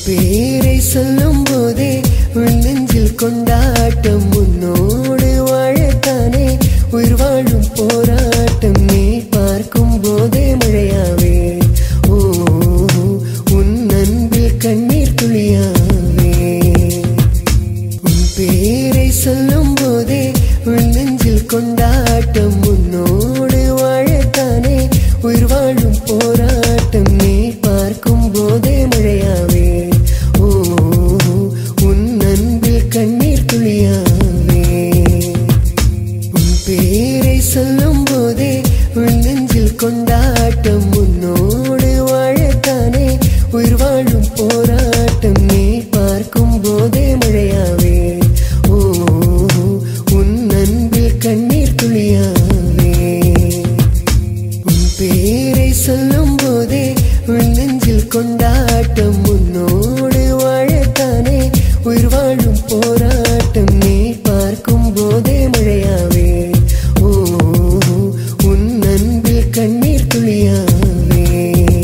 பேரை சொல்லும் போதே உள் நெஞ்சில் கொண்டாட்டம் உன்னோடு வாழத்தானே உயிர் வாழும் போராட்டம் நீ பார்க்கும் போதே மழையாவே ஓ உன் அன்பில் கண்ணீர் துளியாவே உன் பேரை சொல்லும் போதே உள் நெஞ்சில் கொண்டாட்டம் உன்னோடு வாழத்தானே உயிர் வாழும் போராட்டம் நீ பார்க்கும் போதே மழையாவே ஓ உன் அன்பில் கண்ணீர் துளியாவே உன் பேரை சொல்லும் போதே உள் நெஞ்சில் கொண்டாட்டம் உன்னோடு வாழத்தானே உயிர் வாழும் போராட்டம் நீ பார்க்கும் போதே மழையாவே ஓ உன் அன்பில் கண்ணீர் துளியாவே உன் பேரை சொல்லும் போதே உள் நெஞ்சில் கொண்டாட்டம் உன்னோடு வாழத்தானே உயிர் வாழும் போராட்டம் நீ பார்க்கும் போதே மழையாவே ஓ உன் அன்பில் கண்ணீர் துளியாவே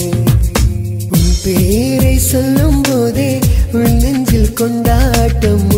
உன் பேரை சொல்லும் போதே உள் நெஞ்சில் கொண்டாட்டம்